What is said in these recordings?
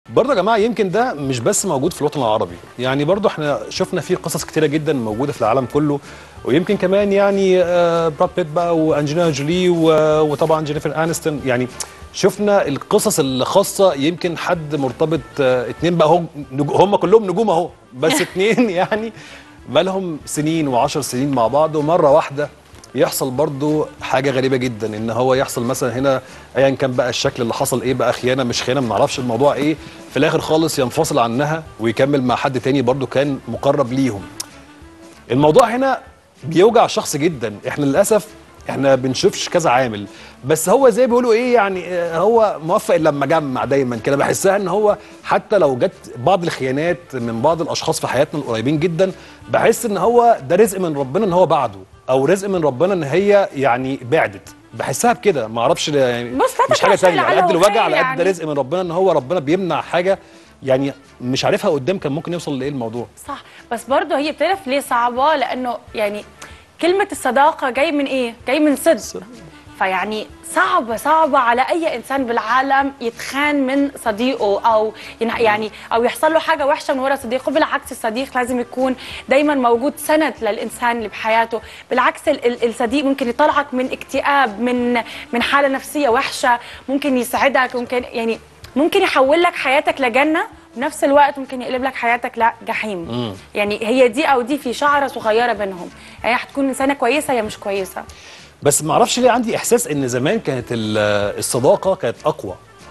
برضه يا جماعه يمكن ده مش بس موجود في الوطن العربي يعني برضه احنا شفنا فيه قصص كتيره جدا موجوده في العالم كله ويمكن كمان يعني آه، براد بيت بقى وانجلينا جولي و- وطبعا جينيفر انستون يعني شفنا القصص الخاصه يمكن حد مرتبط آه، اتنين بقى هم نج- هم كلهم نجوم اهو بس اتنين يعني بقى لهم سنين وعشر سنين مع بعض ومره واحده يحصل برضو حاجه غريبه جدا ان هو يحصل مثلا هنا ايا كان بقى الشكل اللي حصل ايه بقى خيانه مش خيانه ما نعرفش الموضوع ايه في الاخر خالص ينفصل عنها ويكمل مع حد تاني برضو كان مقرب ليهم الموضوع هنا بيوجع الشخص جدا احنا للاسف احنا بنشوفش كذا عامل بس هو زي بيقولوا ايه يعني آه، هو موفق إلا لما جمع دايما كده بحسها ان هو حتى لو جت بعض الخيانات من بعض الاشخاص في حياتنا القريبين جدا بحس ان هو ده رزق من ربنا ان هو بعده او رزق من ربنا ان هي يعني بعدت بحسها بكده ما اعرفش يعني بص لا مش حاجه تتوسل تانية على على قد الوجع وفاء على قد يعني. رزق من ربنا ان هو ربنا بيمنع حاجه يعني مش عارفها قدام كان ممكن يوصل لايه الموضوع صح بس برضه هي بتعرف ليه صعبه لانه يعني كلمه الصداقه جاي من ايه جاي من صدق فيعني صعبة صعبة على أي إنسان بالعالم يتخان من صديقه أو ين- يعني أو يحصل له حاجة وحشة من ورا صديقه بالعكس الصديق لازم يكون دايما موجود سند للإنسان اللي بحياته بالعكس ال- ال- الصديق ممكن يطلعك من اكتئاب من من حالة نفسية وحشة ممكن يسعدك ممكن يعني ممكن يحول لك حياتك لجنة بنفس الوقت ممكن يقلب لك حياتك لجحيم يعني هي دي او دي في شعره صغيره بينهم يعني هتكون انسانه كويسه يا مش كويسه بس ما اعرفش ليه عندي احساس ان زمان كانت ال- الصداقه كانت اقوى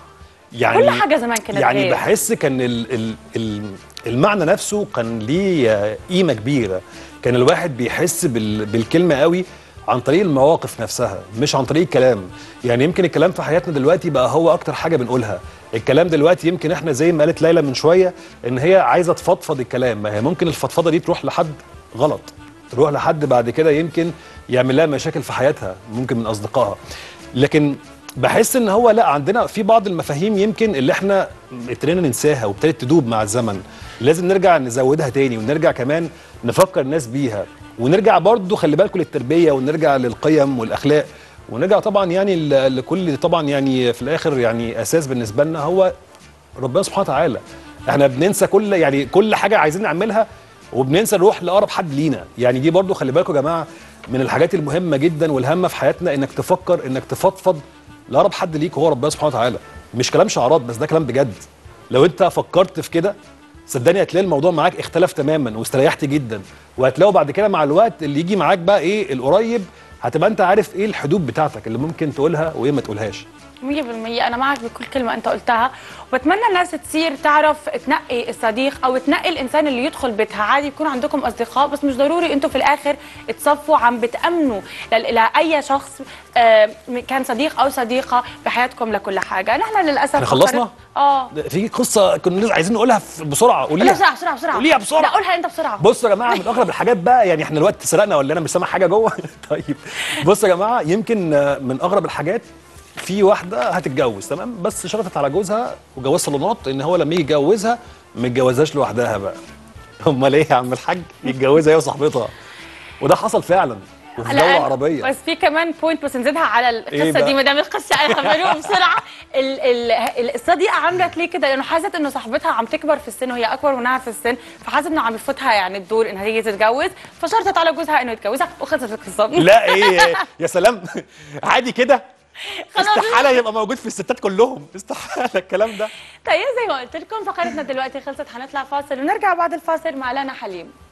يعني كل حاجة زمان كانت يعني غير. بحس كان ال ال ال المعنى نفسه كان ليه آه، قيمه كبيره كان الواحد بيحس بال بالكلمه قوي عن طريق المواقف نفسها مش عن طريق الكلام يعني يمكن الكلام في حياتنا دلوقتي بقى هو اكتر حاجه بنقولها الكلام دلوقتي يمكن احنا زي ما قالت ليلى من شويه ان هي عايزه تفضفض الكلام ما هي ممكن الفضفضه دي تروح لحد غلط تروح لحد بعد كده يمكن يعمل لها مشاكل في حياتها ممكن من اصدقائها لكن بحس ان هو لا عندنا في بعض المفاهيم يمكن اللي احنا ابتدينا ننساها وابتدت تدوب مع الزمن لازم نرجع نزودها تاني ونرجع كمان نفكر الناس بيها ونرجع برضو خلي بالكم للتربيه ونرجع للقيم والاخلاق ونرجع طبعا يعني ل- لكل طبعا يعني في الاخر يعني اساس بالنسبه لنا هو ربنا سبحانه وتعالى احنا بننسى كل يعني كل حاجه عايزين نعملها وبننسى نروح لاقرب حد لينا يعني دي برضو خلي بالكم يا جماعه من الحاجات المهمه جدا والهامه في حياتنا انك تفكر انك تفضفض لاقرب حد ليك هو ربنا سبحانه وتعالى مش كلام شعارات بس ده كلام بجد لو انت فكرت في كده صدقني هتلاقي الموضوع معاك اختلف تماما واستريحت جدا وهتلاقوا بعد كده مع الوقت اللي يجي معاك بقى ايه القريب هتبقى انت عارف ايه الحدود بتاعتك اللي ممكن تقولها وايه ما تقولهاش 100% انا معك بكل كلمه انت قلتها وبتمنى الناس تصير تعرف تنقي الصديق او تنقي الانسان اللي يدخل بيتها عادي يكون عندكم اصدقاء بس مش ضروري انتم في الاخر تصفوا عم بتامنوا لل- لاي شخص آه، كان صديق او صديقه بحياتكم لكل حاجه نحن للاسف احنا خلصنا؟ فكرت- اه في قصه كنا عايزين نقولها في- بسرعه لا قوليها بسرعه بسرعه بسرعه قوليها بسرعه لا قولها انت بسرعه بصوا يا جماعه من اغرب الحاجات بقى يعني احنا الوقت سرقنا ولا انا مش سامع حاجه جوه طيب بصوا يا جماعه يمكن آه، من اغرب الحاجات في واحده هتتجوز تمام بس شرطت على جوزها وجواز صالونات ان هو لما يجي يتجوزها ما يتجوزهاش لوحدها بقى امال ايه يا عم الحاج يتجوزها هي وصاحبتها وده حصل فعلا وفي لا، دوله أنا- عربيه بس في كمان بوينت بس نزيدها على إيه القصه بقى؟ دي ما دام القصه انا خبروه بسرعه ال- ال- ال- الصديقه عملت ليه كده لانه حست انه صاحبتها عم تكبر في السن وهي اكبر منها في السن فحست انه عم يفوتها يعني الدور انها هي تتجوز فشرطت على جوزها انه يتجوزها وخلصت القصه لا ايه يا سلام عادي كده خلاص. استحاله يبقى موجود في الستات كلهم استحاله الكلام ده طيب زي ما قلت لكم فقرتنا دلوقتي خلصت حنطلع فاصل ونرجع بعد الفاصل مع لانا حليم